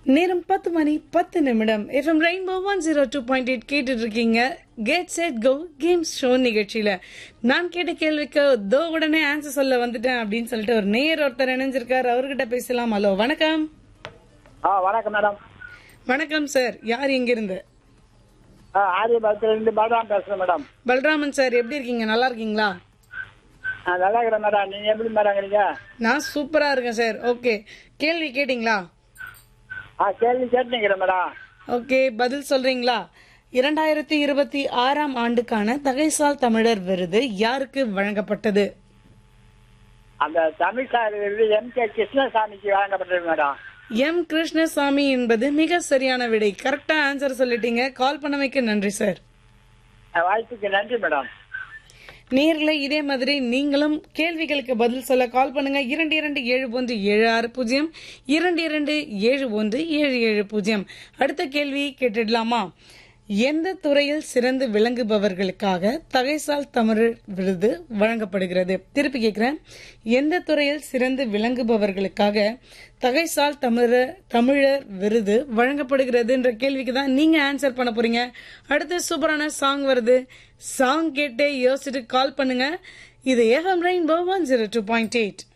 நேரம் பத்து மணி பத்து நிமிடம் FM rainbow one zero two point eight கேட்டுட்டு இருக்கீங்க get set go games show நிகழ்ச்சியில நான் கேட்ட கேள்விக்கு தோ உடனே ஆன்சர் சொல்ல வந்துட்டேன் அப்படின்னு சொல்லிட்டு ஒரு நேர் ஒருத்தர் இணைஞ்சிருக்காரு அவர்கிட்ட பேசலாம் ஹலோ வணக்கம் ஆ வணக்கம் மேடம் வணக்கம் சார் யார் எங்கிருந்து ஆ ஆரியபாகத்திலிருந்து பலராம் பேசுறேன் மேடம் பல்ராமன் சார் எப்படி இருக்கீங்க நல்லா இருக்கீங்களா ஆ நல்லா இருக்கிறேன் மேடம் நீங்க எப்படி மேடம் இருக்கிறீங்க நான் சூப்பரா இருக்கேன் சார் ஓகே கேள்வி கேட்டிங்களா ஆ கேள்வி கேட்டுக்கிறேன் மேடம் ஓகே பதில் சொல்றீங்களா இரண்டாயிரத்தி இருபத்தி ஆறாம் ஆண்டுக்கான தகைசால் தமிழர் விருது யாருக்கு வழங்கப்பட்டது அந்த தமிழ் சார் எம் கே கிருஷ்ணசாமிக்கு வழங்கப்பட்டது மேடம் எம் கிருஷ்ணசாமி என்பது மிக சரியான விடை கரெக்டா ஆன்சர் சொல்லிட்டீங்க கால் பண்ணமைக்கு நன்றி சார் ஆ, வாய்ப்புக்கு நன்றி மேடம் நேர்ல இதே மாதிரி நீங்களும் கேள்விகளுக்கு பதில் சொல்ல கால் பண்ணுங்க இரண்டு இரண்டு ஏழு ஒன்று ஏழு ஆறு பூஜ்ஜியம் இரண்டு இரண்டு ஏழு ஒன்று ஏழு ஏழு பூஜ்ஜியம் அடுத்த கேள்வி கேட்டுடலாமா எந்த துறையில் சிறந்து விளங்குபவர்களுக்காக தகைசால் தமிழர் விருது வழங்கப்படுகிறது திருப்பி கேட்கிறேன் எந்த துறையில் சிறந்து விளங்குபவர்களுக்காக தகைசால் தமிழர் தமிழர் விருது வழங்கப்படுகிறதுன்ற கேள்விக்கு தான் நீங்க ஆன்சர் பண்ண போறீங்க அடுத்து சூப்பரான சாங் வருது சாங் கேட்டே யோசிச்சுட்டு கால் பண்ணுங்க இது FM rainbow one zero two point eight